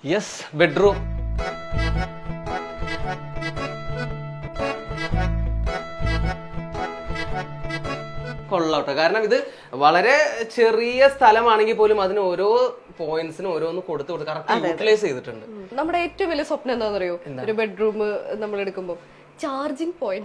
Yes bedroom കൊള്ളാട്ടോ കാരണം ഇത് വളരെ ചെറിയ സ്ഥലമാണെങ്കിൽ പോലും അതിന് ഓരോ പോയിന്റ്സിനും ഓരോന്ന് കൊടുത്ത് കൊടുത്ത് കറക്റ്റ് യൂട്ടിലൈസ് ചെയ്തിട്ടുണ്ട് നമ്മുടെ ഏറ്റവും വലിയ സ്വപ്നം എന്താണെന്ന് അറിയോ ഒരു ബെഡ്റൂം നമ്മൾ എടുക്കുമ്പോൾ ചാർജിങ് പോയിന്റ്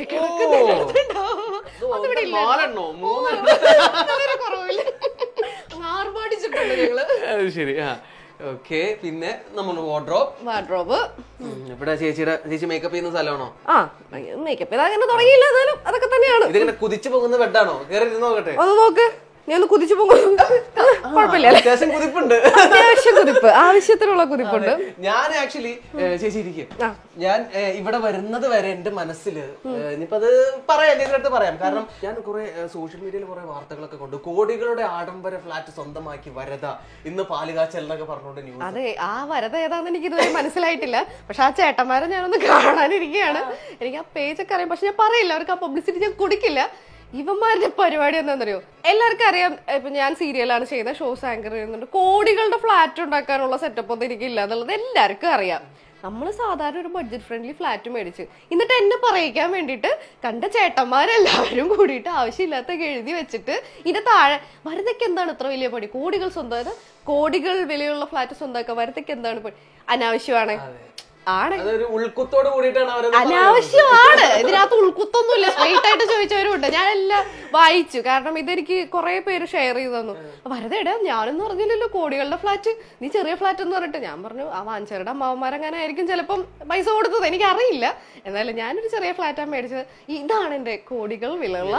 നാലെണ്ണോ മൂന്നെണ്ണോ കുറവില്ല ആർഭാടിച്ചിട്ടുണ്ട് ഞങ്ങള് അത് ശരി ആ ഓക്കെ പിന്നെ നമ്മൾ വാർഡ്രോബ് വാർഡ്രോബ് ഇവിടെ ചേച്ചിയുടെ ചേച്ചി മേക്കപ്പ് ചെയ്യുന്ന സ്ഥലമാണോ ആ മേക്കപ്പ് ചെയ്താൽ അങ്ങനെ തുടങ്ങിയില്ല എന്നാലും അതൊക്കെ തന്നെയാണ് ഇതിങ്ങനെ കുതിച്ചു പോകുന്ന ബെഡാണോ കയറി ഇരുന്ന് നോക്കട്ടെ ഒന്ന് നോക്ക് ഞാൻ ഒന്ന് കുതിച്ചു പോകും കുഴപ്പമില്ല അല്ലേ അത്യാവശ്യം കുതിപ്പുണ്ട് അത്യാവശ്യം കുതിപ്പ് ആവശ്യത്തിനുള്ള കുതിപ്പുണ്ട് ഞാൻ ആക്ച്വലി ചേച്ചി ഇരിക്കും ആ. ഞാൻ ഏ, ഇവിടെ വരുന്നത് വരെ എന്റെ മനസ്സിൽ ഇനിയിപ്പോ അത് പറയാം എന്റെ അടുത്ത് പറയാം കാരണം ഞാൻ കുറെ സോഷ്യൽ മീഡിയയിൽ കുറെ വാർത്തകളൊക്കെ കൊണ്ട് കോടികളുടെ ആഡംബര ഫ്ലാറ്റ് സ്വന്തമാക്കി വരത ഇന്ന് പാലുകാച്ചൽ എന്നൊക്കെ പറഞ്ഞുകൊണ്ട് ന്യൂസ് അതെ ആ വരത ഏതാന്ന് എനിക്ക് ഇതുവരെ മനസ്സിലായിട്ടില്ല പക്ഷെ ആ ചേട്ടന്മാരെ ഞാനൊന്ന് കാണാനിരിക്കുകയാണ് എനിക്ക് ആ പേജ് ഒക്കെ അറിയാം പക്ഷെ ഞാൻ പറയില്ല അവർക്ക് ആ പബ്ലിസിറ്റി ഞാൻ കൊടുക്കില്ല ഇവന്മാരുടെ പരിപാടി എന്താണെന്നറിയോ എല്ലാവർക്കും അറിയാം ഇപ്പൊ ഞാൻ സീരിയലാണ് ചെയ്യുന്നത് ഷോസ് ആങ്കർ ചെയ്യുന്നുണ്ട് കോടികളുടെ ഫ്ലാറ്റ് ഉണ്ടാക്കാനുള്ള സെറ്റപ്പ് ഒന്നും എനിക്കില്ല എന്നുള്ളത് എല്ലാവർക്കും അറിയാം നമ്മൾ സാധാരണ ഒരു ബഡ്ജറ്റ് ഫ്രണ്ട്ലി ഫ്ലാറ്റ് മേടിച്ച് എന്നിട്ട് എന്നെ പറയിക്കാൻ വേണ്ടിയിട്ട് കണ്ട ചേട്ടന്മാരെല്ലാവരും കൂടിയിട്ട് ആവശ്യമില്ലാത്തൊക്കെ എഴുതി വെച്ചിട്ട് ഇതിന്റെ താഴെ വരതയ്ക്ക് എന്താണ് ഇത്ര വലിയ പണി കോടികൾ സ്വന്തം അതായത് കോടികൾ വിലയുള്ള ഫ്ലാറ്റ് സ്വന്തമാക്കുക വരതയ്ക്ക് എന്താണ് പണി അനാവശ്യമാണ് ആണ് അതൊരു ഉൾക്കുത്തോട് കൂടിയിട്ടാണ് അവരത് അനാവശ്യമാണ് ഇതിനകത്ത് ഉൾക്കുത്തൊന്നുമില്ല സ്ട്രൈറ്റ് ആയിട്ട് ചോദിച്ചവരുണ്ട് ഞാൻ എല്ലാം വായിച്ചു കാരണം ഇതെനിക്ക് കുറെ പേര് ഷെയർ ചെയ്തു തന്നു വെറുതെ ഇടാ ഞാനൊന്നും അറിഞ്ഞില്ലല്ലോ കോടികളുടെ ഫ്ലാറ്റ് നീ ചെറിയ ഫ്ലാറ്റ് എന്ന് പറഞ്ഞിട്ട് ഞാൻ പറഞ്ഞു ആ വാഞ്ചരുടെ അമ്മാവന്മാരങ്ങനെ ആയിരിക്കും ചിലപ്പം പൈസ കൊടുത്തത് എനിക്ക് അറിയില്ല എന്നാലും ഞാനൊരു ചെറിയ ഫ്ലാറ്റാണ് മേടിച്ചത് ഇതാണ് എന്റെ കോടികൾ വിലയുള്ള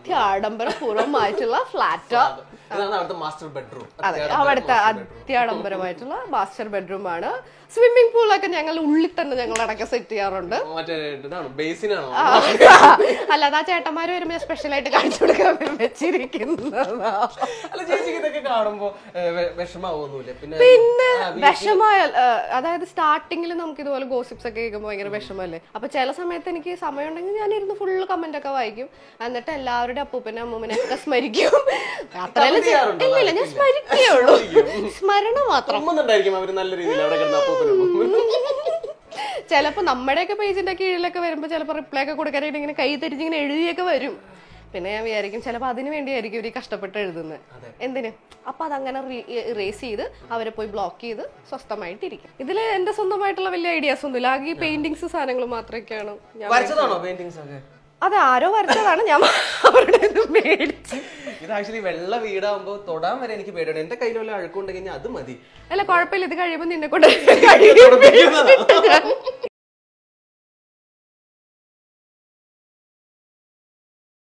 അത്യാഡംബരപൂർവ്വമായിട്ടുള്ള ഫ്ലാറ്റ് ഇതാണ് അവിടുത്തെ മാസ്റ്റർ ബെഡ്റൂം അതെ അവിടുത്തെ അത്യാഡംബരമായിട്ടുള്ള മാസ്റ്റർ ബെഡ്റൂം ആണ് സ്വിമ്മിംഗ് പൂളൊക്കെ ഞങ്ങൾ ഉള്ളിൽ തന്നെ ഞങ്ങൾ ഇടയ്ക്ക് സെറ്റ് ചെയ്യാറുണ്ട് മറ്റേ ഇതാണ് ബേസിനാണോ ആ, അല്ലാതെ ആ ചേട്ടന്മാര് വരുമ്പോ സ്പെഷ്യൽ ആയിട്ട് കാണിച്ചു കൊടുക്കാൻ വെച്ചിരിക്കുന്നതാ അല്ല ചേച്ചിക്ക് ഇതൊക്കെ കാണുമ്പോ ഏ, വെ- വിഷമാവൊന്നുമില്ല പിന്നെ പിന്നെ ആ, വീ- വിഷമായ അതായത് സ്റ്റാർട്ടിങ്ങിൽ നമുക്ക് ഇതുപോലെ ഗോസിപ്സ് ഒക്കെ കേൾക്കുമ്പോൾ ഭയങ്കര വിഷമല്ലേ അപ്പൊ ചില സമയത്ത് എനിക്ക് സമയം ഉണ്ടെങ്കിൽ ഞാൻ ഇരുന്ന് ഫുള്ള് കമന്റ് ഒക്കെ വായിക്കും എന്നിട്ട് എല്ലാവരുടെ അപ്പൂപ്പനെ അമ്മൂമ്മനെ ഒക്കെ സ്മരിക്കും അത്രയല്ല ചെ- ചെയ്യാറുണ്ടോ? ഇല്ല ഇല്ല ഞാൻ സ്മരിക്കുകയുള്ളൂ സ്മരണ മാത്രം തുമ്മുന്നുണ്ടായിരിക്കും അവര് നല്ല രീതിയിൽ അവിടെ കിടന്ന അപ്പൂപ്പനും ചിലപ്പോ നമ്മുടെയൊക്കെ പേജിന്റെ കീഴിലൊക്കെ വരുമ്പോ ചിലപ്പോ റിപ്ലൈ ഒക്കെ കൊടുക്കാനായിട്ട് ഇങ്ങനെ കൈ തിരിച്ച് ഇങ്ങനെ എഴുതിയൊക്കെ വരും പിന്നെ ഞാൻ വിചാരിക്കും ചിലപ്പോൾ അതിന് വേണ്ടിയായിരിക്കും ഇവർ കഷ്ടപ്പെട്ട് എഴുതുന്നത് എന്തിന് അപ്പൊ അതങ്ങനെ ഇറേസ് ചെയ്ത് അവരെ പോയി ബ്ലോക്ക് ചെയ്ത് സ്വസ്ഥമായിട്ടിരിക്കും ഇതിൽ എന്റെ സ്വന്തമായിട്ടുള്ള വലിയ ഐഡിയാസ് ഒന്നുമില്ല ആകെ ഈ പെയിന്റിങ്സ് സാധനങ്ങൾ മാത്രമൊക്കെയാണ് ഞാൻ വരച്ചതാണോ പെയിന്റിങ്സ് ഒക്കെ അത് ആരോ വരച്ചതാണ് ഞാൻ അവരുടെ ഇത് മേടിച്ച് ഇത് ആക്ച്വലി വെള്ള വീടാകുമ്പോ തൊടാൻ വരെ എനിക്ക് പേടിയാണ് എന്റെ കയ്യിൽ വല്ല അഴുക്കുണ്ടെങ്കിൽ ഞാൻ അത് മതി അല്ല കുഴപ്പമില്ല ഇത് കഴിയുമ്പോൾ നിന്നെ കൊണ്ട് കഴുകി